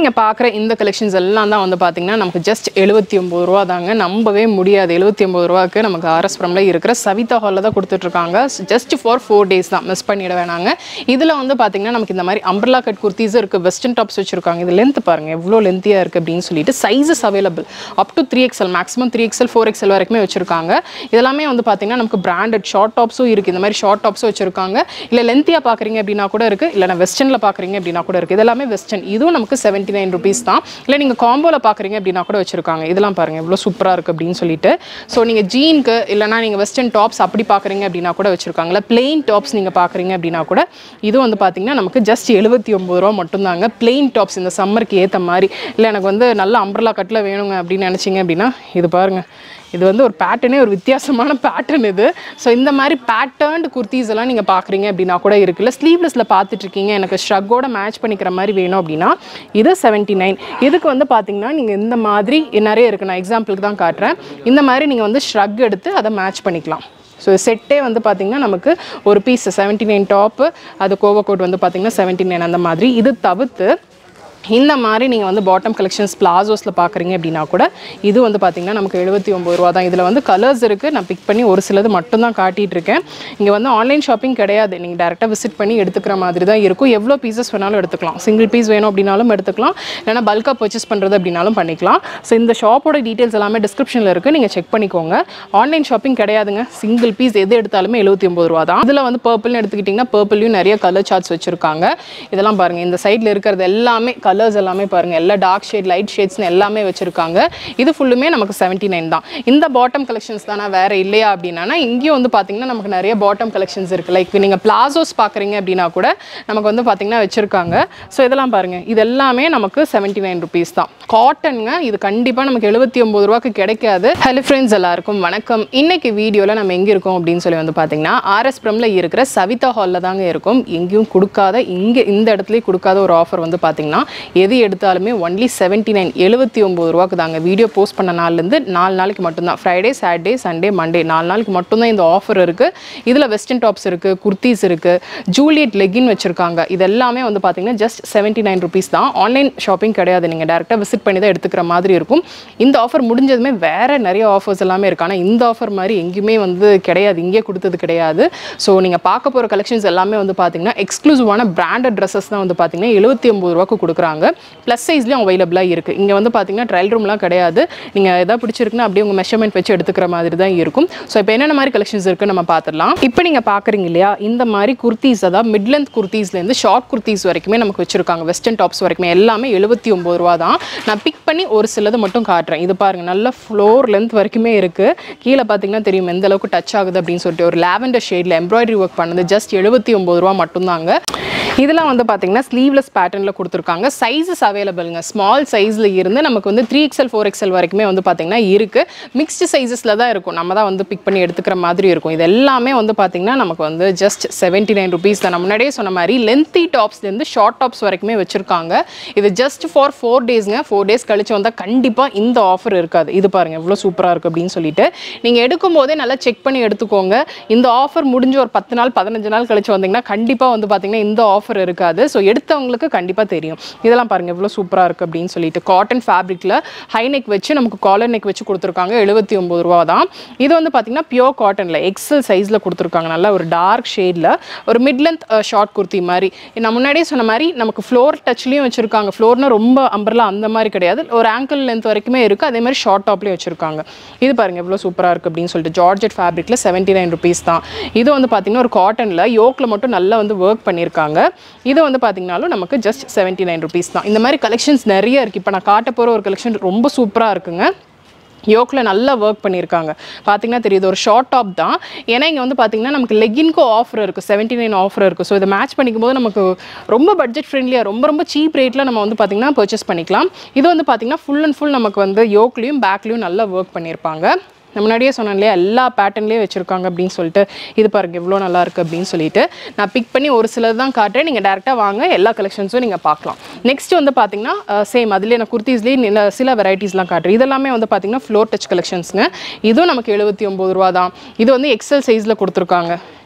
நீங்கள் பார்க்குற இந்த கலெக்ஷன்ஸ் எல்லாம் தான் வந்து பார்த்தீங்கன்னா நமக்கு ஜஸ்ட் எழுபத்தி ஒம்பது ரூபா தாங்க நம்பவே முடியாது எழுபத்தி ஒம்பது ரூபாய்க்கு நமக்கு ஆர்எஸ்புரமில் இருக்கிற சவிதா ஹாலில் தான் கொடுத்துட்ருக்காங்க ஜஸ்ட் ஃபார் ஃபோர் டேஸ் தான் மிஸ் பண்ணிட வேணாங்க இதில் வந்து பார்த்தீங்கன்னா நமக்கு இந்த மாதிரி அம்பர்லா கட் குர்த்திஸும் இருக்குது வெஸ்டர்ன் டாப்ஸ் வச்சுருக்காங்க இது லென்த் பாருங்கள் எவ்வளோ லென்த்தியாக இருக்குது அப்படின்னு சொல்லிட்டு sizes available up to three XL maximum three XL four XL வரைக்குமே வச்சுருக்காங்க இதெல்லாமே வந்து பார்த்தீங்கன்னா நமக்கு பிராண்டட் ஷார்ட் டாப்ஸும் இருக்குது இந்த மாதிரி ஷார்ட் டாப்ஸும் வச்சுருக்காங்க இல்லை லென்த்தியாக பார்க்குறீங்க அப்படின்னா கூட இருக்குது இல்லைனா வெஸ்டர்னில் பார்க்குறீங்க அப்படின்னா கூட இருக்குது இதெல்லாமே வெஸ்டர்ன் இதுவும் நமக்கு செவன்ட்டி நைன் ருபீஸ் தான் இல்லை நீங்கள் காம்போவில் பார்க்குறீங்க அப்படின்னா கூட வச்சுருக்காங்க இதெல்லாம் பாருங்கள் எவ்வளோ சூப்பராக இருக்குது அப்படின்னு சொல்லிட்டு ஸோ நீங்கள் ஜீனுக்கு இல்லைனா நீங்கள் வெஸ்டர்ன் டாப்ஸ் அப்படி பார்க்குறீங்க அப்படின்னா கூட வச்சுருக்காங்களா பிளெயின் டாப்ஸ் நீங்கள் பார்க்குறீங்க அப்படின்னா கூட இது வந்து பார்த்தீங்கன்னா நமக்கு ஜஸ்ட் எழுபத்தி ஒம்பது ரூபா மட்டும்தாங்க பிளெயின் டாப்ஸ் இந்த சம்மருக்கு ஏற்ற மாதிரி இல்லை எனக்கு வந்து நல்ல அம்பர்லா கட்டில் வேணுங்க அப்படின்னு நினச்சிங்க அப்படின்னா இது பாருங்கள் இது வந்து ஒரு பேட்டர்னே ஒரு வித்தியாசமான பேட்டர்ன் இது ஸோ இந்த மாதிரி பேட்டர்ன்டு குர்த்திஸ் எல்லாம் நீங்கள் பார்க்குறீங்க அப்படின்னா கூட இருக்குல்ல ஸ்லீவ்லெஸில் பார்த்துட்டு இருக்கீங்க எனக்கு ஷ்ரக்கோட மேட்ச் பண்ணிக்கிற மாதிரி வேணும் அப்படின்னா இது செவன்ட்டி நைன் இதுக்கு வந்து பார்த்தீங்கன்னா நீங்கள் இந்த மாதிரி நிறைய இருக்குது நான் எக்ஸாம்பிளுக்கு தான் காட்டுறேன் இந்த மாதிரி நீங்கள் வந்து ஷ்ரக் எடுத்து அதை மேட்ச் பண்ணிக்கலாம் ஸோ செட்டே வந்து பார்த்திங்கன்னா நமக்கு ஒரு பீஸ் செவன்ட்டி நைன் டாப்பு அது கோவா கோட் வந்து பார்த்திங்கன்னா செவன்ட்டி நைன் அந்த மாதிரி இது தவிர்த்து இந்த மாதிரி நீங்கள் வந்து பாட்டம் கலெக்ஷன்ஸ் பிளாசோஸில் பார்க்குறீங்க அப்படின்னா கூட இது வந்து பார்த்திங்கன்னா நமக்கு எழுபத்தி ஒம்பது ரூபா தான் இதில் வந்து கலர்ஸ் இருக்குது நான் பிக் பண்ணி ஒரு சிலது மட்டும் தான் காட்டிகிட்டு இருக்கேன் இங்கே வந்து ஆன்லைன் ஷாப்பிங் கிடையாது நீங்கள் டேரெக்டாக விசிட் பண்ணி எடுத்துக்கிற மாதிரி தான் இருக்கும் எவ்வளோ பீசஸ் வேணாலும் எடுத்துக்கலாம் சிங்கிள் பீஸ் வேணும் அப்படின்னாலும் எடுத்துக்கலாம் இல்லைனா பல்காக பர்ச்சேஸ் பண்ணுறது அப்படின்னாலும் பண்ணிக்கலாம் ஸோ இந்த ஷாப்போட டீட்டெயில்ஸ் எல்லாமே டிஸ்கிரிப்ஷனில் இருக்குது நீங்கள் செக் பண்ணிக்கோங்க ஆன்லைன் ஷாப்பிங் கிடையாதுங்க சிங்கிள் பீஸ் எது எடுத்தாலுமே எழுபத்தி ஒம்பது ரூபா தான் இதில் வந்து பர்பிள்னு எடுத்துக்கிட்டிங்கன்னா பர்பிள்லையும் நிறைய கலர் சார்ட்ஸ் வச்சுருக்காங்க இதெல்லாம் பாருங்கள் இந்த சைடில் இருக்கிறது எல்லாமே கலர்ஸ் எல்லாமே பாருங்கள் எல்லா டார்க் ஷேட் லைட் ஷேட்ஸ்னு எல்லாமே வச்சுருக்காங்க இது ஃபுல்லுமே நமக்கு செவன்ட்டி நைன் தான் இந்த பாட்டம் கலெக்ஷன்ஸ் தானே வேறு இல்லையா அப்படின்னா இங்கேயும் வந்து பார்த்தீங்கன்னா நமக்கு நிறைய பாட்டம் கலெக்ஷன்ஸ் இருக்குது லைக் நீங்கள் பிளாசோஸ் பார்க்குறீங்க அப்படின்னா கூட நமக்கு வந்து பார்த்தீங்கன்னா வச்சுருக்காங்க ஸோ இதெல்லாம் பாருங்கள் இது எல்லாமே நமக்கு செவன்ட்டி நைன் ருபீஸ் தான் காட்டனுங்க இது கண்டிப்பாக நமக்கு எழுபத்தி ஒம்பது ரூபாய்க்கு கிடைக்காது ஹலோ ஃப்ரெண்ட்ஸ் எல்லாருக்கும் வணக்கம் இன்னைக்கு வீடியோவில் நம்ம எங்கே இருக்கோம் அப்படின்னு சொல்லி வந்து பார்த்தீங்கன்னா ஆர்எஸ் பிரம்ல இருக்கிற சவிதா ஹாலில் தாங்க இருக்கும் எங்கேயும் கொடுக்காத இங்கே இந்த இடத்துலயே கொடுக்காத ஒரு ஆஃபர் வந்து பார்த்தீங்கன்னா எது எடுத்தாலுமே ஒன்லி செவன்ட்டி நைன் எழுபத்தி ஒம்பது ரூபாக்கு தாங்க வீடியோ போஸ்ட் பண்ண நாள்லேருந்து நாலு நாளைக்கு மட்டும்தான் ஃப்ரைடே சாட்டர்டே சண்டே மண்டே நாலு நாளைக்கு மட்டும்தான் இந்த ஆஃபர் இருக்குது இதில் வெஸ்டர்ன் டாப்ஸ் இருக்குது குர்த்திஸ் இருக்குது ஜூலியட் லெகின் வச்சுருக்காங்க இது எல்லாமே வந்து பார்த்தீங்கன்னா ஜஸ்ட் செவன்ட்டி நைன் ருபீஸ் தான் ஆன்லைன் ஷாப்பிங் கிடையாது நீங்கள் டேரெக்டாக விசிட் பண்ணி தான் எடுத்துக்கிற மாதிரி இருக்கும் இந்த ஆஃபர் முடிஞ்சதுமே வேறு நிறைய ஆஃபர்ஸ் எல்லாமே இருக்குது ஆனால் இந்த ஆஃபர் மாதிரி எங்கேயுமே வந்து கிடையாது இங்கே கொடுத்தது கிடையாது ஸோ நீங்கள் பார்க்க போகிற கலெக்ஷன்ஸ் எல்லாமே வந்து பார்த்தீங்கன்னா எக்ஸ்க்ளூசிவான பிராண்டட் ட்ரெஸ்ஸஸ் தான் வந்து பார்த்தீங்கன்னா எழுபத்தி ஒம்பது ரூபாய்க்கு கொடுக்குறாங்க ப்ளஸ் சைஸ்லையும் அவைலபிளாக இருக்குது இங்கே வந்து பார்த்தீங்கன்னா ட்ரையல் ரூம்லாம் கிடையாது நீங்கள் எதாவது பிடிச்சிருக்குன்னா அப்படியே உங்கள் மெஷர்மெண்ட் வச்சு எடுத்துக்கிற மாதிரி தான் இருக்கும் ஸோ இப்போ என்னென்ன மாதிரி கலெக்ஷன்ஸ் இருக்குன்னு நம்ம பார்த்துடலாம் இப்போ நீங்கள் பார்க்குறீங்க இல்லையா இந்த மாதிரி குர்த்திஸ் அதாவது மிட் லென்த் குர்த்திஸ்லேருந்து ஷார்ட் குர்த்திஸ் வரைக்குமே நமக்கு வச்சுருக்காங்க வெஸ்டர்ன் டாப்ஸ் வரைக்குமே எல்லாமே எழுபத்தி ஒம்பது ரூபா தான் நான் பிக் பண்ணி ஒரு சிலது மட்டும் காட்டுறேன் இது பாருங்கள் நல்ல ஃப்ளோர் லென்த் வரைக்குமே இருக்குது கீழே பார்த்தீங்கன்னா தெரியும் எந்த அளவுக்கு டச் ஆகுது அப்படின்னு சொல்லிட்டு ஒரு லாவெண்டர் ஷேடில் எம்ப்ராய்டரி ஒர்க் பண்ணது ஜஸ்ட் எழுபத்தி ஒம்பது ரூபா மட்டும்தாங்க இதெல்லாம் வந்து பார்த்தீங்கன்னா ஸ்லீவ்லெஸ் பேட்டர்னில் கொடுத்துருக்காங்க சைஸஸ் அவைலபிளுங்க ஸ்மால் சைஸில் இருந்து நமக்கு வந்து த்ரீ எக்ஸல் ஃபோர் எக்ஸல் வரைக்குமே வந்து பார்த்தீங்கன்னா இருக்குது மிக்ஸ்டு சைஸஸில் தான் இருக்கும் நம்ம தான் வந்து பிக் பண்ணி எடுத்துக்கிற மாதிரி இருக்கும் இது எல்லாமே வந்து பார்த்தீங்கன்னா நமக்கு வந்து ஜஸ்ட் செவன்ட்டி நைன் ருபீஸ் தான் நான் முன்னாடியே சொன்ன மாதிரி லென்த்தி டாப்ஸ்லேருந்து ஷார்ட் டாப்ஸ் வரைக்குமே வச்சுருக்காங்க இது ஜஸ்ட் ஃபார் ஃபோர் டேஸ்ங்க ஃபோர் டேஸ் கழிச்சு வந்தால் கண்டிப்பாக இந்த ஆஃபர் இருக்காது இது பாருங்கள் எவ்வளோ சூப்பராக இருக்குது அப்படின்னு சொல்லிட்டு நீங்கள் எடுக்கும் போதே நல்லா செக் பண்ணி எடுத்துக்கோங்க இந்த ஆஃபர் முடிஞ்சு ஒரு பத்து நாள் பதினஞ்சு நாள் கழிச்சு வந்தீங்கன்னா கண்டிப்பாக வந்து பார்த்தீங்கன்னா இந்த ஆஃபர் இருக்காது ஸோ எடுத்தவங்களுக்கு கண்டிப்பாக தெரியும் இதெல்லாம் பாருங்கள் எவ்வளோ சூப்பராக இருக்குது அப்படின்னு சொல்லிட்டு காட்டன் ஃபேப்ரிக்கில் ஹை நெக் வச்சு நமக்கு காலர் நெக் வச்சு கொடுத்துருக்காங்க எழுபத்தி ஒம்பது ரூபா தான் இது வந்து பார்த்தீங்கன்னா பியோர் காட்டனில் எக்ஸல் சைஸில் கொடுத்துருக்காங்க நல்லா ஒரு டார்க் ஷேடில் ஒரு மிட் லென்த் ஷார்ட் குர்த்தி மாதிரி நான் முன்னாடியே சொன்ன மாதிரி நமக்கு ஃப்ளோர் டச்லேயும் வச்சுருக்காங்க ஃப்ளோர்னா ரொம்ப அம்பர்லாம் அந்த மாதிரி கிடையாது ஒரு ஆங்கிள் லென்த் வரைக்குமே இருக்குது அதே மாதிரி ஷார்ட் டாப்லேயும் வச்சுருக்காங்க இது பாருங்கள் எவ்வளோ சூப்பராக இருக்குது அப்படின்னு சொல்லிட்டு ஜார்ஜெட் ஃபேப்ரிக்கில் செவன்ட்டி நைன் ருபீஸ் தான் இது வந்து பார்த்தீங்கன்னா ஒரு காட்டனில் யோக்கில் மட்டும் நல்லா வந்து ஒர்க் பண்ணியிருக்காங்க இது வந்து பார்த்தீங்கனாலும் நமக்கு ஜஸ்ட் செவன்ட்டி நைன் ருபீஸ் தான் இந்த மாதிரி கலெக்ஷன்ஸ் நிறைய இருக்குது இப்போ நான் காட்ட போகிற ஒரு கலெக்ஷன் ரொம்ப சூப்பராக இருக்குங்க யோக்கில் நல்லா ஒர்க் பண்ணியிருக்காங்க பார்த்தீங்கன்னா தெரியுது ஒரு ஷார்ட் டாப் தான் ஏன்னா இங்கே வந்து பார்த்தீங்கன்னா நமக்கு லெகின்க்கும் ஆஃபர் இருக்குது செவன்ட்டி நைன் ஆஃபர் இருக்குது ஸோ இதை மேட்ச் பண்ணிக்கும் போது நமக்கு ரொம்ப பட்ஜெட் ஃப்ரெண்ட்லியாக ரொம்ப ரொம்ப சீப் ரேட்டில் நம்ம வந்து பார்த்திங்கன்னா பர்ச்சேஸ் பண்ணிக்கலாம் இது வந்து பார்த்திங்கன்னா ஃபுல் அண்ட் ஃபுல் நமக்கு வந்து யோக்லேயும் பேக்லேயும் நல்லா ஒர்க் பண்ணியிருப்பாங்க நான் முன்னாடியே சொன்னேன் இல்லையா எல்லா பேட்டர்ன்லேயும் வச்சுருக்காங்க அப்படின்னு சொல்லிட்டு இது பாருங்க எவ்வளோ நல்லா இருக்குது அப்படின்னு சொல்லிட்டு நான் பிக் பண்ணி ஒரு சிலது தான் காட்டுறேன் நீங்கள் டேரெக்டாக வாங்க எல்லா கலெக்ஷன்ஸும் நீங்கள் பார்க்கலாம் நெக்ஸ்ட் வந்து பார்த்தீங்கன்னா சேம் அதுலேயே நான் குர்த்திஸ்லேயே சில வெரைட்டிஸ்லாம் காட்டுறேன் இதெல்லாமே வந்து பார்த்தீங்கன்னா ஃப்ளோர் டச் கலெக்ஷன்ஸுங்க இதுவும் நமக்கு எழுபத்தி ஒம்பது ரூபா தான் இது வந்து எக்ஸல் சைஸில் கொடுத்துருக்காங்க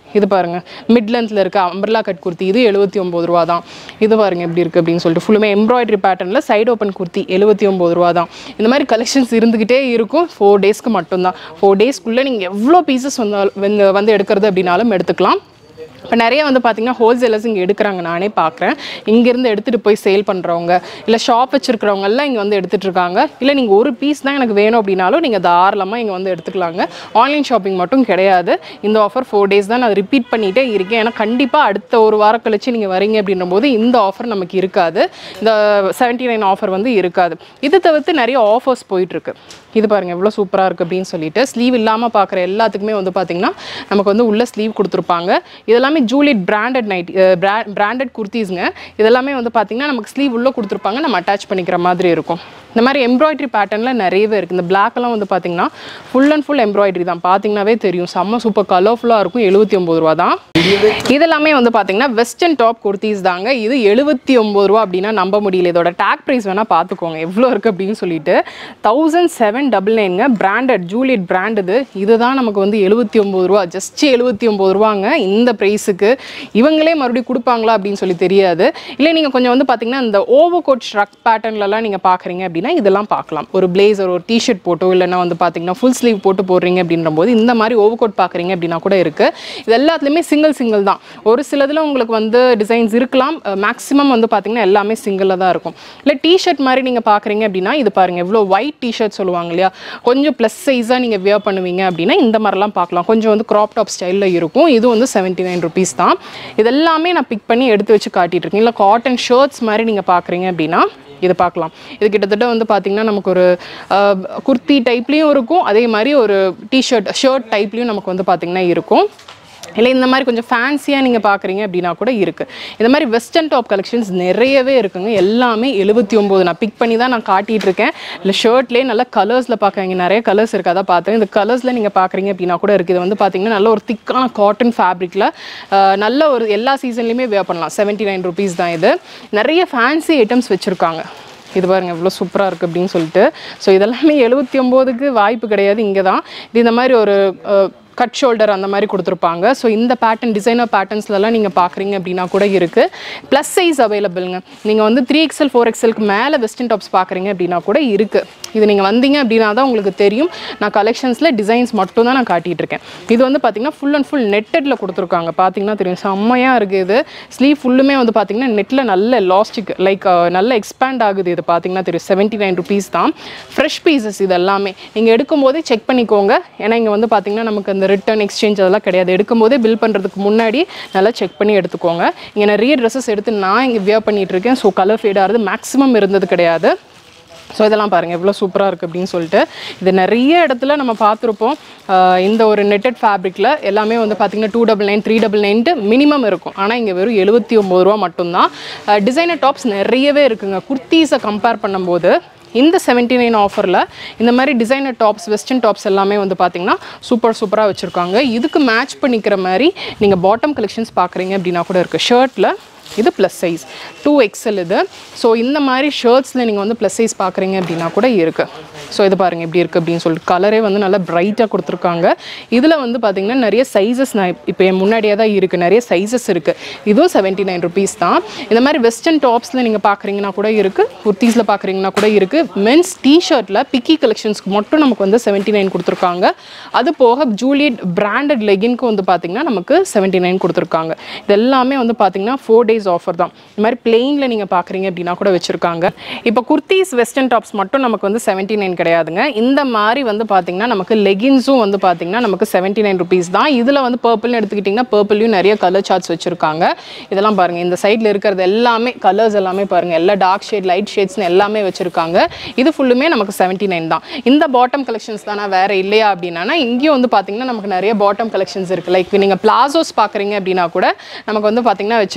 இது பாருங்க மிட் லென்த்தில் இருக்க அம்பர்லா கட் குர்த்தி இது எழுபத்தி ஒம்பது ரூபா தான் இது பாருங்க எப்படி இருக்குது அப்படின்னு சொல்லிட்டு ஃபுல்லுமே எம்ப்ராய்டரி பேட்டர்னில் சைடு ஓப்பன் குர்த்தி எழுபத்தி ஒம்பது ரூபா தான் இந்த மாதிரி கலெக்ஷன்ஸ் இருந்துக்கிட்டே இருக்கும் ஃபோர் டேஸ்க்கு மட்டும்தான் ஃபோர் டேஸ்க்குள்ளே நீங்கள் எவ்வளோ பீசஸ் வந்தாலும் வந்து வந்து எடுக்கிறது அப்படின்னாலும் எடுத்துக்கலாம் இப்போ நிறைய வந்து பார்த்தீங்கன்னா ஹோல்சேலர்ஸ் இங்கே எடுக்கிறாங்க நானே பார்க்குறேன் இங்கேருந்து எடுத்துகிட்டு போய் சேல் பண்ணுறவங்க இல்லை ஷாப் வச்சுருக்கிறவங்க எல்லாம் இங்கே வந்து எடுத்துகிட்டு இருக்காங்க இல்லை நீங்கள் ஒரு பீஸ் தான் எனக்கு வேணும் அப்படின்னாலும் நீங்கள் தாராளமாக இங்கே வந்து எடுத்துக்கலாங்க ஆன்லைன் ஷாப்பிங் மட்டும் கிடையாது இந்த ஆஃபர் ஃபோர் டேஸ் தான் நான் ரிப்பீட் பண்ணிகிட்டே இருக்கேன் ஏன்னா கண்டிப்பாக அடுத்த ஒரு வாரம் கழிச்சு நீங்கள் வரீங்க அப்படின்ற போது இந்த ஆஃபர் நமக்கு இருக்காது இந்த செவன்ட்டி நைன் ஆஃபர் வந்து இருக்காது இது தவிர்த்து நிறைய ஆஃபர்ஸ் போயிட்டுருக்கு இது பாருங்க எவ்வளோ சூப்பராக இருக்குது அப்படின்னு சொல்லிட்டு ஸ்லீவ் இல்லாமல் பார்க்குற எல்லாத்துக்குமே வந்து பார்த்தீங்கன்னா நமக்கு வந்து உள்ள ஸ்லீவ் கொடுத்துருப்பாங்க இதெல்லாமே ஜூலியட் பிராண்டட் நைட் பிராண்டட் குர்த்திஸ்ங்க இதெல்லாமே வந்து பார்த்தீங்கன்னா நமக்கு ஸ்லீவ் உள்ள கொடுத்துருப்பாங்க நம்ம அட்டாச் பண்ணிக்கிற மாதிரி இருக்கும் இந்த மாதிரி எம்ப்ராய்டரி பேட்டர்னில் நிறையவே இருக்குது இந்த black எல்லாம் வந்து பார்த்தீங்கன்னா ஃபுல் அண்ட் ஃபுல் எம்ப்ராய்டரி தான் பார்த்தீங்கன்னாவே தெரியும் செம்ம சூப்பர் கலர்ஃபுல்லாக இருக்கும் எழுபத்தி ஒம்பது ரூபா தான் இதெல்லாமே வந்து பார்த்தீங்கன்னா வெஸ்டர்ன் டாப் குர்த்திஸ் தாங்க இது எழுபத்தி ஒம்பது ரூபா அப்படின்னா நம்ப முடியல இதோட டேக் ப்ரைஸ் வேணால் பார்த்துக்கோங்க எவ்வளோ இருக்குது அப்படின்னு சொல்லிட்டு தௌசண்ட் செவன் டபுள் நைனுங்க பிராண்டட் ஜூலியட் பிராண்ட் இது இதுதான் நமக்கு வந்து எழுபத்தி ஒம்பது ரூபா ஜஸ்ட் எழுபத்தி ஒம்பது ரூபாங்க இந்த ப்ரைஸுக்கு இவங்களே மறுபடியும் கொடுப்பாங்களா அப்படின்னு சொல்லி தெரியாது இல்லை நீங்கள் கொஞ்சம் வந்து பார்த்தீங்கன்னா இந்த ஓவர் கோட் ஷ்ரக் பேட்டர்ன்லலாம் நீங்கள் பார்க்குறீங்க அப்படின்னா இதெல்லாம் பார்க்கலாம் ஒரு பிளேசர் ஒரு டிஷர்ட் போட்டோ இல்லைன்னா வந்து பார்த்தீங்கன்னா ஃபுல் ஸ்லீவ் போட்டு போடுறீங்க அப்படின்ற போது இந்த மாதிரி ஓவர் கோட் பார்க்குறீங்க அப்படின்னா கூட இருக்குது இது எல்லாத்துலேயுமே சிங்கிள் சிங்கிள் தான் ஒரு சிலதில் உங்களுக்கு வந்து டிசைன்ஸ் இருக்கலாம் மேக்ஸிமம் வந்து பார்த்தீங்கன்னா எல்லாமே சிங்கிளில் தான் இருக்கும் இல்லை டிஷர்ட் மாதிரி நீங்கள் பார்க்குறீங்க அப்படின்னா இது பாருங்கள் எவ்வளோ ஒயிட் டிஷர்ட் சொல்லுவாங்க இல்லையா கொஞ்சம் ப்ளஸ் சைஸாக நீங்கள் வியர் பண்ணுவீங்க அப்படின்னா இந்த மாதிரிலாம் பார்க்கலாம் கொஞ்சம் வந்து க்ராப் டாப் ஸ்டைலில் இருக்கும் இது வந்து செவன்ட்டி நைன் ருபீஸ் தான் இதெல்லாமே நான் பிக் பண்ணி எடுத்து வச்சு காட்டிட்டு இருக்கேன் இல்லை காட்டன் ஷர்ட்ஸ் மாதிரி நீங்கள் பார்க்குறீங்க அப்படின்னா இது பார்க்கலாம் இது கிட்டத்தட்ட வந்து பார்த்தீங்கன்னா நமக்கு ஒரு அஹ், குர்த்தி டைப்லேயும் இருக்கும் அதே மாதிரி ஒரு டிஷர்ட் ஷர்ட் டைப்லேயும் நமக்கு வந்து பார்த்தீங்கன்னா இருக்கும் இல்லை இந்த மாதிரி கொஞ்சம் ஃபேன்சியாக நீங்கள் பார்க்குறீங்க அப்படின்னா கூட இருக்குது இந்த மாதிரி வெஸ்டர்ன் டாப் கலெக்ஷன்ஸ் நிறையவே இருக்குங்க எல்லாமே எழுபத்தி ஒம்பது நான் பிக் பண்ணி தான் நான் காட்டிகிட்டு இருக்கேன் இல்லை ஷர்ட்லேயே நல்ல கலர்ஸில் பார்க்குறீங்க நிறைய கலர்ஸ் இருக்குது அதான் பார்த்தேன் இந்த கலர்ஸில் நீங்கள் பார்க்குறீங்க அப்படின்னா கூட இருக்குது இது வந்து பார்த்தீங்கன்னா நல்ல ஒரு திக்கான காட்டன் ஃபேப்ரிக்கில் நல்ல ஒரு எல்லா சீசன்லேயுமே வேர் பண்ணலாம் செவன்ட்டி நைன் ருபீஸ் தான் இது நிறைய ஃபேன்சி ஐட்டம்ஸ் வச்சுருக்காங்க இது பாருங்க எவ்வளோ சூப்பராக இருக்குது அப்படின்னு சொல்லிட்டு ஸோ இதெல்லாமே எழுபத்தி ஒம்போதுக்கு வாய்ப்பு கிடையாது இங்கே தான் இது இந்த மாதிரி ஒரு கட் ஷோல்டர் அந்த மாதிரி கொடுத்துருப்பாங்க ஸோ இந்த பேட்டர்ன் டிசைனர் பேட்டர்ன்ஸ்லலாம் நீங்கள் பார்க்குறீங்க அப்படின்னா கூட இருக்குது ப்ளஸ் சைஸ் அவைலபிள்ங்க நீங்கள் வந்து த்ரீ எக்ஸல் ஃபோர் எக்ஸலுக்கு மேலே வெஸ்டர்ன் டாப்ஸ் பார்க்குறீங்க அப்படின்னா கூட இருக்குது இது நீங்கள் வந்தீங்க அப்படின்னா தான் உங்களுக்கு தெரியும் நான் கலெக்ஷன்ஸில் டிசைன்ஸ் மட்டும் தான் நான் காட்டிகிட்டு இருக்கேன் இது வந்து பார்த்தீங்கன்னா ஃபுல் அண்ட் ஃபுல் நெட்டடில் கொடுத்துருக்காங்க பார்த்தீங்கன்னா தெரியும் செம்மையாக இருக்குது இது ஸ்லீவ் ஃபுல்லுமே வந்து பார்த்தீங்கன்னா நெட்டில் நல்ல லாஸ்டிக் லைக் நல்ல எக்ஸ்பேண்ட் ஆகுது இது பார்த்தீங்கன்னா தெரியும் செவன்ட்டி நைன் ருபீஸ் தான் ஃப்ரெஷ் பீசஸ் இது எல்லாமே நீங்கள் எடுக்கும்போதே செக் பண்ணிக்கோங்க ஏன்னா இங்கே வந்து பார்த்தீங்கன்னா நமக்கு அந்த ரிட்டர்ன் எக்ஸ்சேஞ்ச் அதெல்லாம் கிடையாது எடுக்கும்போதே பில் பண்ணுறதுக்கு முன்னாடி நல்லா செக் பண்ணி எடுத்துக்கோங்க இங்கே நிறைய ட்ரெஸ்ஸஸ் எடுத்து நான் இங்கே வியர் பண்ணிட்டு இருக்கேன் ஸோ கலர் ஃபேட் ஆகிறது மேக்ஸிமம் இருந்தது கிடையாது ஸோ இதெல்லாம் பாருங்கள் எவ்வளோ சூப்பராக இருக்குது அப்படின்னு சொல்லிட்டு இது நிறைய இடத்துல நம்ம பார்த்துருப்போம் ஆஹ் இந்த ஒரு நெட்டட் ஃபேப்ரிக்கில் எல்லாமே வந்து பார்த்திங்கன்னா two double nine three double nine minimum இருக்கும் ஆனால் இங்கே வெறும் எழுபத்தி ஒம்பது ரூபா மட்டும்தான் டிசைனர் டாப்ஸ் நிறையவே இருக்குங்க குர்த்தீஸை கம்பேர் பண்ணும்போது இந்த செவன்ட்டி நைன் ஆஃபரில் இந்த மாதிரி டிசைனர் டாப்ஸ் வெஸ்டர்ன் டாப்ஸ் எல்லாமே வந்து பார்த்தீங்கன்னா சூப்பர் சூப்பராக வச்சுருக்காங்க இதுக்கு மேட்ச் பண்ணிக்கிற மாதிரி நீங்கள் பாட்டம் கலெக்ஷன்ஸ் பார்க்குறீங்க அப்படின்னா கூட இருக்குது ஷர்ட்டில் இது ப்ளஸ் சைஸ் டூ எக்ஸல் இது ஸோ இந்த மாதிரி ஷர்ட்ஸில் நீங்கள் வந்து ப்ளஸ் சைஸ் பார்க்குறீங்க அப்படின்னா கூட இருக்குது ஸோ இது பாருங்கள் எப்படி இருக்குது அப்படின்னு சொல்லிட்டு கலரே வந்து நல்லா பிரைட்டாக கொடுத்துருக்காங்க இதில் வந்து பார்த்தீங்கன்னா நிறைய சைஸஸ் நான் இப்போ என் முன்னாடியே தான் இருக்குது நிறைய சைஸஸ் இருக்குது இதுவும் செவன்ட்டி நைன் ருபீஸ் தான் இந்த மாதிரி வெஸ்டர்ன் டாப்ஸில் நீங்கள் பார்க்குறீங்கன்னா கூட இருக்குது குர்த்தீஸில் பார்க்குறீங்கன்னா கூட இருக்குது மென்ஸ் டிஷர்ட்டில் பிக்கி கலெக்ஷன்ஸ்க்கு மட்டும் நமக்கு வந்து செவன்ட்டி நைன் கொடுத்துருக்காங்க அது போக ஜூலியட் பிராண்டட் லெகின்க்கு வந்து பார்த்தீங்கன்னா நமக்கு செவன்ட்டி நைன் கொடுத்துருக்காங்க இது எல்லாமே வந்து பார்த்தீங்கன்னா ஃபோர் டேஸ் ஆஃபர் தான் இந்த மாதிரி பிளெயினில் நீங்கள் பார்க்குறீங்க அப்படின்னா கூட வச்சுருக்காங்க இப்போ குர்த்தீஸ் வெஸ்டர்ன் டாப்ஸ் மட்டும் நமக்கு வந்து செவன்ட்டி நைன் கிடையாதுங்க இந்த மாதிரி வந்து பார்த்தீங்கன்னா நமக்கு லெகின்ஸும் வந்து பார்த்தீங்கன்னா நமக்கு செவன்ட்டி நைன் ருபீஸ் தான் இதில் வந்து பர்பிள்னு எடுத்துக்கிட்டிங்கன்னா பர்பிள்லையும் நிறைய கலர் சார்ட்ஸ் வச்சுருக்காங்க இதெல்லாம் பாருங்கள் இந்த சைடில் இருக்கிறது எல்லாமே கலர்ஸ் எல்லாமே பாருங்கள் எல்லா டார்க் ஷேட் லைட் ஷேட்ஸ்னு எல்லாமே வச்சுருக்காங்க இது ஃபுல்லுமே நமக்கு செவன்ட்டி நைன் தான் இந்த பாட்டம் கலெக்ஷன்ஸ் தானே வேறு இல்லையா அப்படின்னா இங்கேயும் வந்து பார்த்தீங்கன்னா நமக்கு நிறைய பாட்டம் கலெக்ஷன்ஸ் இருக்குது லைக் நீங்கள் பிளாசோஸ் பார்க்குறீங்க அப்படின்னா கூட நமக்கு வந்து பார்த்தீங்கன்னா வச்சுருக்காங்க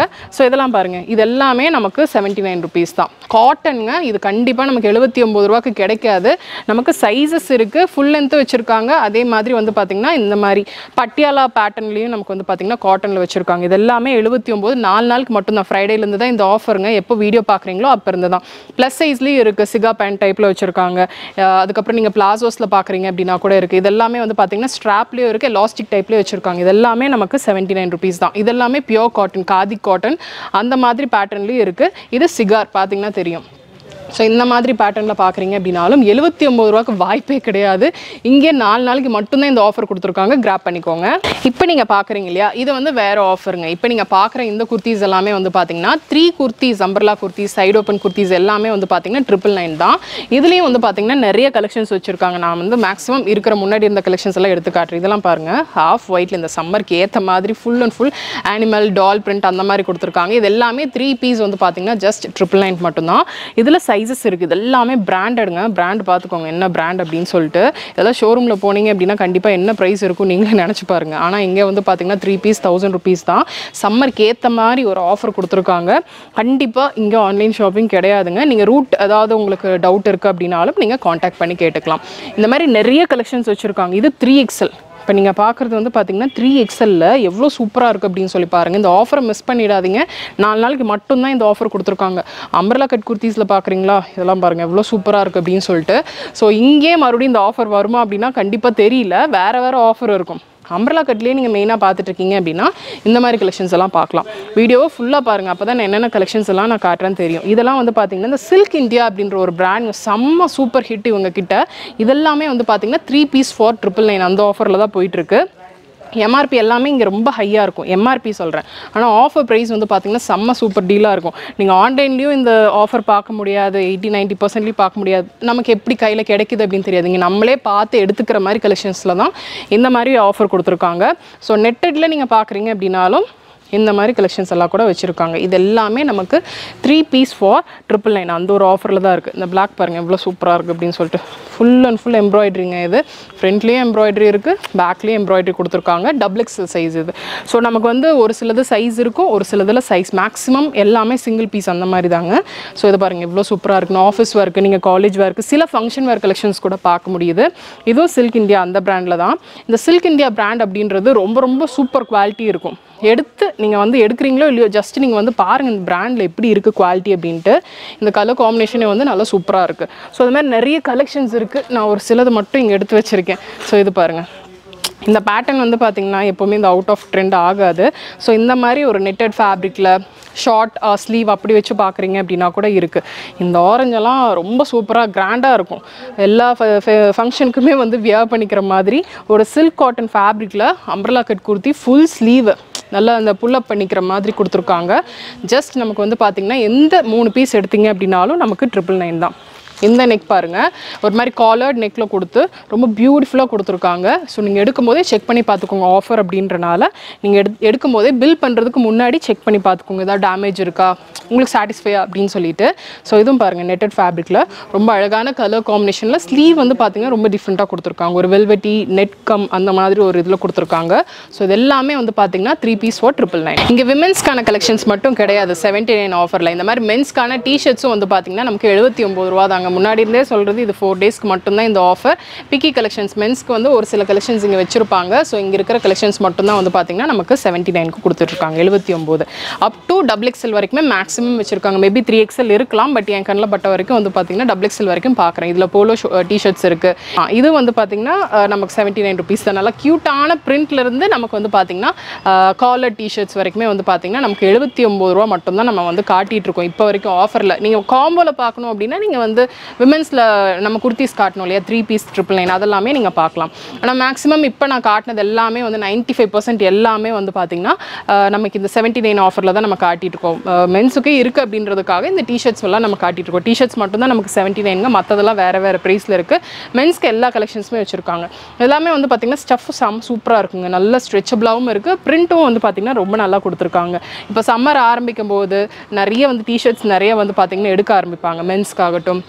ஸோ இதெல்லாம் பாருங்கள் இது எல்லாமே நமக்கு செவன்ட்டி நைன் ருபீஸ் தான் காட்டனுங்க இது கண்டிப்பாக நமக்கு எழுபத்தி ஒம்பது ரூபாய்க்கு கிடைக்காது நமக்கு சைஸஸ் இருக்குது ஃபுல் லென்த்து வச்சுருக்காங்க அதே மாதிரி வந்து பார்த்திங்கன்னா இந்த மாதிரி பட்டியாலா பேட்டர்ன்லேயும் நமக்கு வந்து பார்த்திங்கன்னா காட்டனில் வச்சுருக்காங்க இது எல்லாமே எழுபத்தி ஒம்பது நாலு நாளுக்கு மட்டும்தான் ஃப்ரைடேலேருந்து தான் இந்த ஆஃபருங்க எப்போ வீடியோ பார்க்குறீங்களோ அப்போ இருந்து தான் ப்ளஸ் சைஸ்லேயும் இருக்குது சிகா பேண்ட் டைப்பில் வச்சுருக்காங்க அதுக்கப்புறம் நீங்கள் பிளாசோஸில் பார்க்குறீங்க அப்படின்னா கூட இருக்குது இது எல்லாமே வந்து பார்த்திங்கன்னா ஸ்ட்ராப்லேயும் இருக்குது எலாஸ்டிக் டைப்லேயும் வச்சுருக்காங்க இது எல்லாமே நமக்கு செவன்ட்டி நைன் ருபீஸ் தான் இது எல்லாமே பியோர் காட்டன் காதி காட்டன் அந்த மாதிரி பேட்டர்ன்லேயும் இருக்குது இது சிகார் பார்த்தீங்கன்னா தெரியும் ஸோ இந்த மாதிரி பேட்டர்னில் பார்க்குறீங்க அப்படின்னாலும் எழுபத்தி ஒம்பது ரூபாய்க்கு வாய்ப்பே கிடையாது இங்கே நாலு நாளைக்கு மட்டும்தான் இந்த ஆஃபர் கொடுத்துருக்காங்க கிராப் பண்ணிக்கோங்க இப்போ நீங்கள் பார்க்குறீங்க இல்லையா இது வந்து வேறு ஆஃபருங்க இப்போ நீங்கள் பார்க்குற இந்த குர்த்திஸ் எல்லாமே வந்து பார்த்தீங்கன்னா three kurtis umbrella kurtis side open kurtis எல்லாமே வந்து பார்த்தீங்கன்னா ட்ரிபிள் நைன் தான் இதுலேயும் வந்து பார்த்தீங்கன்னா நிறைய கலெக்ஷன்ஸ் வச்சுருக்காங்க நான் வந்து மேக்ஸிமம் இருக்கிற முன்னாடி இருந்த கலெக்ஷன்ஸ் எல்லாம் எடுத்து காட்டுறேன் இதெல்லாம் பாருங்கள் ஹாஃப் ஒயிட்டில் இந்த சம்மருக்கு ஏற்ற மாதிரி full and full animal doll print அந்த மாதிரி கொடுத்துருக்காங்க இது எல்லாமே த்ரீ பீஸ் வந்து பார்த்தீங்கன்னா ஜஸ்ட் ட்ரிபிள் நைன் மட்டும்தான் இதில் சைஸஸ் இருக்குது இது எல்லாமே பிராண்டடுங்க பிராண்ட் பார்த்துக்கோங்க என்ன பிராண்ட் அப்படின்னு சொல்லிட்டு இதெல்லாம் ஷோரூமில் போனீங்க அப்படின்னா கண்டிப்பாக என்ன ப்ரைஸ் இருக்கும் நீங்களே நினச்சி பாருங்க ஆனால் இங்கே வந்து பார்த்தீங்கன்னா த்ரீ பீஸ் தௌசண்ட் ருபீஸ் தான் சம்மருக்கு ஏற்ற மாதிரி ஒரு ஆஃபர் கொடுத்துருக்காங்க கண்டிப்பாக இங்கே ஆன்லைன் ஷாப்பிங் கிடையாதுங்க நீங்கள் ரூட் ஏதாவது உங்களுக்கு டவுட் இருக்குது அப்படின்னாலும் நீங்கள் காண்டாக்ட் பண்ணி கேட்டுக்கலாம் இந்த மாதிரி நிறைய கலெக்ஷன்ஸ் வச்சுருக்காங்க இது த்ரீ எக்ஸல் இப்போ நீங்கள் பார்க்குறது வந்து பார்த்தீங்கன்னா த்ரீ எக்ஸலில் எவ்வளோ சூப்பராக இருக்குது அப்படின்னு சொல்லி பாருங்கள் இந்த ஆஃபரை மிஸ் பண்ணிடாதீங்க நாலு நாளைக்கு மட்டும்தான் இந்த ஆஃபர் கொடுத்துருக்காங்க அம்பர்லா கட் குர்த்திஸில் பார்க்குறீங்களா இதெல்லாம் பாருங்கள் எவ்வளோ சூப்பராக இருக்குது அப்படின்னு சொல்லிட்டு ஸோ இங்கே மறுபடியும் இந்த ஆஃபர் வருமா அப்படின்னா கண்டிப்பாக தெரியல வேறு வேறு ஆஃபர் இருக்கும் அம்பர்லா கட்லேயே நீங்கள் மெயினாக பார்த்துட்டு இருக்கீங்க அப்படின்னா இந்த மாதிரி கலெக்ஷன்ஸ் எல்லாம் பார்க்கலாம் வீடியோவை ஃபுல்லாக பாருங்கள் அப்போ தான் என்னென்ன கலெக்ஷன்ஸ் எல்லாம் நான் காட்டுறேன்னு தெரியும் இதெல்லாம் வந்து பார்த்தீங்கன்னா இந்த சில்க் இந்தியா அப்படின்ற ஒரு பிராண்ட் செம்ம சூப்பர் ஹிட் இவங்க கிட்ட இதெல்லாமே வந்து பார்த்தீங்கன்னா three piece for triple nine அந்த ஆஃபரில் தான் போயிட்டுருக்கு எம்ஆர்பி எல்லாமே இங்கே ரொம்ப ஹையாக இருக்கும் எம்ஆர்பி சொல்கிறேன் ஆனால் ஆஃபர் ப்ரைஸ் வந்து பார்த்தீங்கன்னா செம்ம சூப்பர் டீலாக இருக்கும் நீங்கள் ஆன்லைன்லேயும் இந்த ஆஃபர் பார்க்க முடியாது எயிட்டி நைன்ட்டி பர்சன்ட்லேயும் பார்க்க முடியாது நமக்கு எப்படி கையில் கிடைக்குது அப்படின்னு தெரியாது இங்கே நம்மளே பார்த்து எடுத்துக்கிற மாதிரி கலெக்ஷன்ஸில் தான் இந்த மாதிரி ஆஃபர் கொடுத்துருக்காங்க ஸோ நெட்டடில் நீங்கள் பார்க்குறீங்க அப்படின்னாலும் இந்த மாதிரி கலெக்ஷன்ஸ் எல்லாம் கூட வச்சுருக்காங்க இது எல்லாமே நமக்கு three piece for triple nine அந்த ஒரு ஆஃபரில் தான் இருக்குது இந்த பிளாக் பாருங்கள் எவ்வளோ சூப்பராக இருக்குது அப்படின்னு சொல்லிட்டு ஃபுல் அண்ட் ஃபுல் எம்ப்ராய்டரிங்க இது ஃப்ரண்ட்லேயும் எம்ப்ராய்டரி இருக்குது பேக்லேயும் எம்ப்ராய்டரி கொடுத்துருக்காங்க டபுள் எக்ஸல் சைஸ் இது ஸோ நமக்கு வந்து ஒரு சிலது சைஸ் இருக்கும் ஒரு சிலதில் சைஸ் மேக்ஸிமம் எல்லாமே சிங்கிள் பீஸ் அந்த மாதிரி தாங்க ஸோ இது பாருங்கள் எவ்வளோ சூப்பராக இருக்குன்னு ஆஃபீஸ் ஒர்க்கு நீங்கள் காலேஜ் ஒர்க்கு சில ஃபங்க்ஷன் வேர் கலெக்ஷன்ஸ் கூட பார்க்க முடியுது இதுவும் சில்க் இந்தியா அந்த பிராண்டில் தான் இந்த சில்க் இந்தியா பிராண்ட் அப்படின்றது ரொம்ப ரொம்ப சூப்பர் குவாலிட்டி இருக்கும் எடுத்து நீங்கள் வந்து எடுக்கிறீங்களோ இல்லையோ ஜஸ்ட் நீங்கள் வந்து பாருங்கள் இந்த பிராண்டில் எப்படி இருக்குது குவாலிட்டி அப்படின்ட்டு இந்த கலர் காம்பினேஷனே வந்து நல்லா சூப்பராக இருக்குது ஸோ அது மாதிரி நிறைய கலெக்ஷன்ஸ் இருக்குது நான் ஒரு சிலது மட்டும் இங்கே எடுத்து வச்சுருக்கேன் ஸோ இது பாருங்கள் இந்த பேட்டர்ன் வந்து பார்த்திங்கன்னா எப்போவுமே இந்த அவுட் ஆஃப் ட்ரெண்ட் ஆகாது ஸோ இந்த மாதிரி ஒரு நெட்டட் ஃபேப்ரிக்கில் ஷார்ட் ஸ்லீவ் அப்படி வச்சு பார்க்குறீங்க அப்படின்னா கூட இருக்குது இந்த ஆரஞ்செல்லாம் ரொம்ப சூப்பராக கிராண்டாக இருக்கும் எல்லா ஃபங்க்ஷனுக்குமே வந்து வியர் பண்ணிக்கிற மாதிரி ஒரு சில்க் காட்டன் ஃபேப்ரிக்கில் umbrella cut kurti full sleeve நல்லா அந்த புல்லப் பண்ணிக்கிற மாதிரி கொடுத்துருக்காங்க ஜஸ்ட் நமக்கு வந்து பார்த்திங்கன்னா எந்த மூணு பீஸ் எடுத்தீங்க அப்படின்னாலும் நமக்கு ட்ரிபிள் நைன் தான் இந்த நெக் பாருங்கள் ஒரு மாதிரி காலர்ட் நெக்கில் கொடுத்து ரொம்ப பியூட்டிஃபுல்லாக கொடுத்துருக்காங்க ஸோ நீங்கள் எடுக்கும்போதே செக் பண்ணி பார்த்துக்கோங்க ஆஃபர் அப்படின்றனால நீங்கள் எடு எடுக்கும்போதே பில் பண்ணுறதுக்கு முன்னாடி செக் பண்ணி பார்த்துக்கோங்க ஏதாவது டேமேஜ் இருக்கா உங்களுக்கு சாட்டிஸ்ஃபையா அப்படின்னு சொல்லிட்டு ஸோ இதுவும் பாருங்கள் நெட்டட் ஃபேப்ரிக்கில் ரொம்ப அழகான கலர் காம்பினேஷனில் ஸ்லீவ் வந்து பார்த்தீங்கன்னா ரொம்ப டிஃப்ரெண்ட்டாக கொடுத்துருக்காங்க ஒரு வெல்வெட்டி நெட் கம் அந்த மாதிரி ஒரு இதில் கொடுத்துருக்காங்க ஸோ இது எல்லாமே வந்து பார்த்தீங்கன்னா three piece for triple nine இங்கே விமென்ஸ்க்கான கலெக்ஷன்ஸ் மட்டும் கிடையாது செவன்ட்டி நைன் ஆஃபரில் இந்த மாதிரி மென்ஸ்க்கான டிஷர்ட்ஸும் வந்து பார்த்தீங்கன்னா நமக்கு எழுபத்தி ஒம்பது ரூபா தாங்க முன்னாடி இருந்தே சொல்கிறது இது ஃபோர் டேஸ்க்கு மட்டும்தான் இந்த ஆஃபர் பிக்கி கலெக்ஷன்ஸ் மென்ஸ்க்கு வந்து ஒரு சில கலெக்ஷன்ஸ் இங்கே வச்சிருப்பாங்க ஸோ இங்கே இருக்கிற கலெக்ஷன்ஸ் மட்டும்தான் வந்து பார்த்தீங்கன்னா நமக்கு செவன்ட்டி நைனுக்கு கொடுத்துட்ருக்காங்க எழுபத்தி ஒம்பது அப் டு டபுள் எக்ஸல் வரைக்குமே மேக்ஸிமம் வச்சிருக்காங்க மேபி த்ரீ எக்ஸல் இருக்கலாம் பட் என் கண்ணில் பட்ட வரைக்கும் வந்து பார்த்தீங்கன்னா டபுள் எக்ஸல் வரைக்கும் பார்க்குறேன் இதில் போலோ டிஷர்ட்ஸ் இருக்குது இது வந்து பார்த்தீங்கன்னா அஹ், நமக்கு செவன்ட்டி நைன் ருபீஸ் தான் நல்லா க்யூட்டான இருந்து நமக்கு வந்து பார்த்தீங்கன்னா காலர் டிஷர்ட்ஸ் வரைக்குமே வந்து பார்த்தீங்கன்னா நமக்கு எழுபத்தி ஒம்பது ரூபா மட்டும்தான் நம்ம வந்து காட்டிட்டு இருக்கோம் இப்போ வரைக்கும் ஆஃபரில் நீங்கள் காம்போவில் பார்க்கணும் அப்படின்னா நீங்கள் வந்து விமென்ஸில் நம்ம குர்த்திஸ் காட்டணும் இல்லையா த்ரீ பீஸ் ட்ரிபிள் நைன் அதெல்லாமே நீங்கள் பார்க்கலாம் ஆனால் மேக்ஸிமம் இப்போ நான் காட்டினது எல்லாமே வந்து நைன்ட்டி ஃபைவ் பர்சன்ட் எல்லாமே வந்து பார்த்தீங்கன்னா அஹ், நமக்கு இந்த செவன்ட்டி நைன் ஆஃபரில் தான் நம்ம காட்டிட்டு இருக்கோம் மென்ஸுக்கே இருக்குது அப்படின்றதுக்காக இந்த டிஷர்ட்ஸ் எல்லாம் நம்ம காட்டிட்டு இருக்கோம் டிஷர்ட்ஸ் மட்டும் தான் நமக்கு செவன்ட்டி நைனுங்க மற்றதெல்லாம் வேறு வேறு ப்ரைஸில் இருக்குது மென்ஸ்க்கு எல்லா கலெக்ஷன்ஸுமே வச்சுருக்காங்க எல்லாமே வந்து பார்த்தீங்கன்னா ஸ்டஃப் செம் சூப்பராக இருக்குங்க நல்ல ஸ்ட்ரெச்சபிளாகவும் இருக்குது பிரிண்ட்டும் வந்து பார்த்தீங்கன்னா ரொம்ப நல்லா கொடுத்துருக்காங்க இப்போ சம்மர் ஆரம்பிக்கும் போது நிறைய வந்து டிஷர்ட்ஸ் நிறைய வந்து பார்த்தீங்கன்னா எடுக்க ஆரம்பிப்பாங்க மென்ஸ்க்காகட்டும்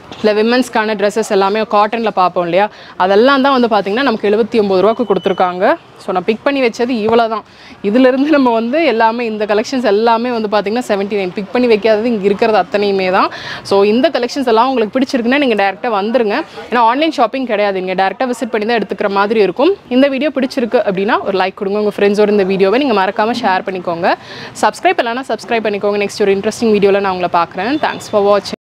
இல்லை விமன்ஸ்க்கான ட்ரெஸ்ஸஸ் எல்லாமே காட்டனில் பார்ப்போம் இல்லையா அதெல்லாம் தான் வந்து பார்த்திங்கன்னா நமக்கு எழுபத்தி ஒம்பது ரூபாய்க்கு கொடுத்துருக்காங்க ஸோ நான் பிக் பண்ணி வச்சது இவ்வளோ தான் இதிலிருந்து நம்ம வந்து எல்லாமே இந்த கலெக்ஷன்ஸ் எல்லாமே வந்து பார்த்திங்கன்னா செவன்ட்டி நைன் பிக் பண்ணி வைக்காதது இங்கே இருக்கிறது அத்தனையுமே தான் ஸோ இந்த கலெக்ஷன்ஸ் எல்லாம் உங்களுக்கு பிடிச்சிருக்குன்னா நீங்கள் டேரெக்டாக வந்துருங்க ஏன்னா ஆன்லைன் ஷாப்பிங் கிடையாது நீங்கள் டேரெக்டாக விசிட் பண்ணி தான் எடுத்துக்கிற மாதிரி இருக்கும் இந்த வீடியோ பிடிச்சிருக்கு அப்படின்னா ஒரு லைக் கொடுங்க உங்கள் ஃப்ரெண்ட்ஸோட இந்த வீடியோவை நீங்கள் மறக்காமல் ஷேர் பண்ணிக்கோங்க சப்ஸ்கிரைப் இல்லைனா சப்ஸ்கிரைப் பண்ணிக்கோங்க நெக்ஸ்ட் ஒரு இன்ட்ரெஸ்டிங் வீடியோவில் நான் உங்களை பார்க்குறேன் தேங்க்ஸ் ஃபார் வாட்சிங்